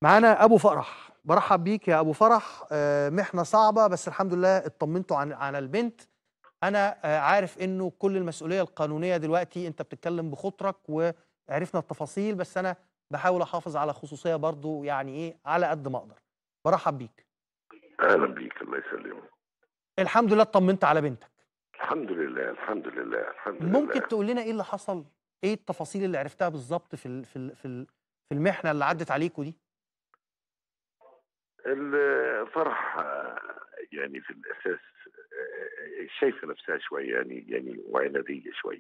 معانا ابو فرح برحب بيك يا ابو فرح آه، محنه صعبه بس الحمد لله اطمنتوا عن على البنت انا آه، عارف انه كل المسؤوليه القانونيه دلوقتي انت بتتكلم بخطرك وعرفنا التفاصيل بس انا بحاول احافظ على خصوصيه برضو يعني ايه على قد ما اقدر برحب بيك اهلا بيك الله يسلمك الحمد لله اطمنت على بنتك الحمد لله الحمد لله الحمد ممكن لله تقول لنا ايه اللي حصل ايه التفاصيل اللي عرفتها بالظبط في ال في ال في ال في المحنه اللي عدت عليكوا دي الفرح آه، يعني في الاساس آه، شايفه نفسها شويه يعني يعني وعناديه شويه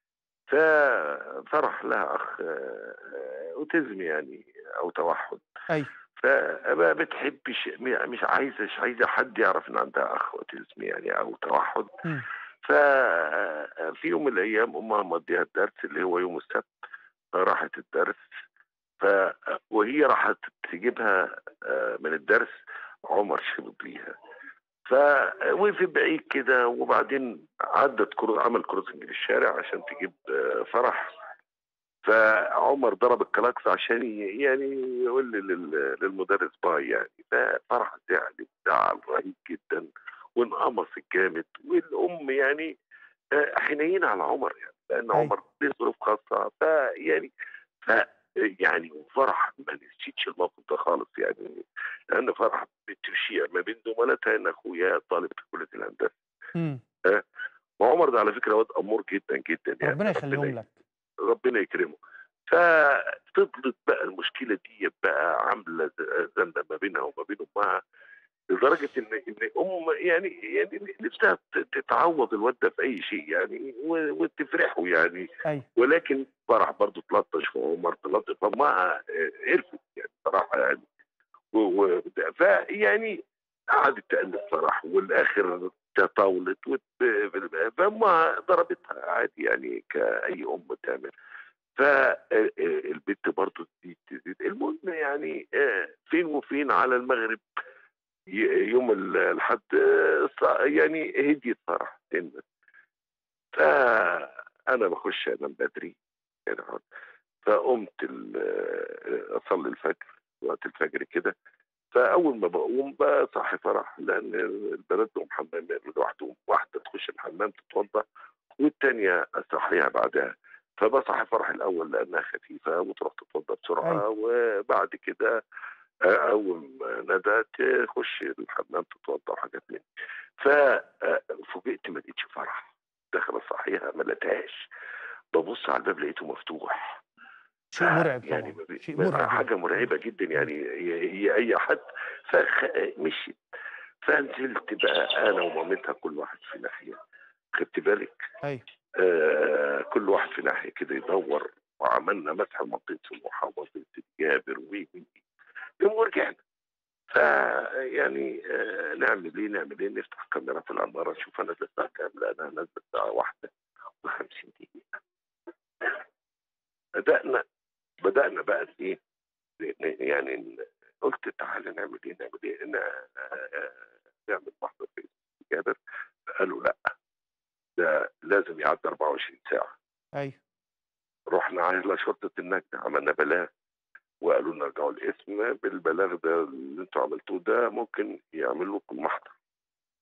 ففرح لها اخ آه، اوتيزم يعني او توحد ايوه فما بتحبش مش عايزه مش عايزه حد يعرف ان عندها اخ اوتيزم يعني او توحد مم. ففي يوم من الايام امها مضيها الدرس اللي هو يوم السبت فراحت الدرس ف وهي راحت تجيبها آه، من الدرس عمر شرب ليها فوقف بعيد كده وبعدين عدت كرو... عمل كروسنج في الشارع عشان تجيب آه، فرح فعمر ضرب الكلاكس عشان ي- يعني يقول لل- للمدرس باي يعني ففرح زعل زعل رهيب جدا وانقمص الجامد والام يعني آه، حنينه على عمر يعني لان أيوة. عمر ليه ظروف خاصه فيعني ف يعني فرح ما نسيتش الموقف ده خالص يعني لان فرح بتشيع ما بين زملاتها ان اخويا طالب في كليه الهندسه مم. وعمر ده على فكره واد امور جدا جدا يعني ربنا يخليهم لك ربنا يكرمه ففضلت بقى المشكله دي بقى عامله زنده ما بينها وما بين امها لدرجه ان ان ام يعني يعني نفسها تتعوض الواد ده في اي شيء يعني و- وتفرحه يعني ايوه ولكن فرح برضه تلطش في عمر تلطش فامها عرفت يعني صراحه يعني و- و- فيعني قعدت تألف فرح والاخر تطاولت وت- فامها ضربتها عادي يعني كاي ام تعمل فالبنت برضه تزيد تزيد المهم يعني آه، فين وفين على المغرب ي- يوم ال- الحد آه، ص- يعني هديت فرح سنة فأنا بخش أنام بدري يعني فقمت ال- آه، أصلي الفجر وقت الفجر كده فأول ما بقوم بصحي فرح لأن البنات لهم حمام لوحدهم واحدة تخش الحمام تتوضأ والتانية أصحيها بعدها فبصحي فرح الأول لأنها خفيفة وتروح تتوضأ بسرعة أيوة. وبعد كده آه، أول ما ندى تخش الحمام تتوضأ وحاجات من دي. ففوجئت ما لقيتش فرح داخل اصحيها ما لقيتهاش ببص على الباب لقيته مفتوح شيء مرعب يعني طبعا ما بي- شيء ما- مرعب حاجه مرعبه جدا يعني هي هي اي حد فمشيت فنزلت بقى انا ومامتها كل واحد في ناحيه خدت بالك ايوه آه كل واحد في ناحيه كده يدور وعملنا مسح منطقه سموحه ومنطقه الجابر و و- و- ورجعنا فيعني آه نعمل ايه نعمل ايه نفتح كاميرا في العماره نشوف انا الساعه كام لانها نازله الساعه واحدة وخمسين دقيقه بدانا بدانا بقى ايه ن- ن- يعني ن- قلت تعالى نعمل ايه نعمل ايه ن- آه، نعمل محضر في جابر قالوا لا ده لازم يعدي 24 ساعه ايوه رحنا على شرطه النجده عملنا بلاغ وقالوا لنا ارجعوا الاسم بالبلاغ ده اللي انتوا عملتوه ده ممكن يعمل لكم محضر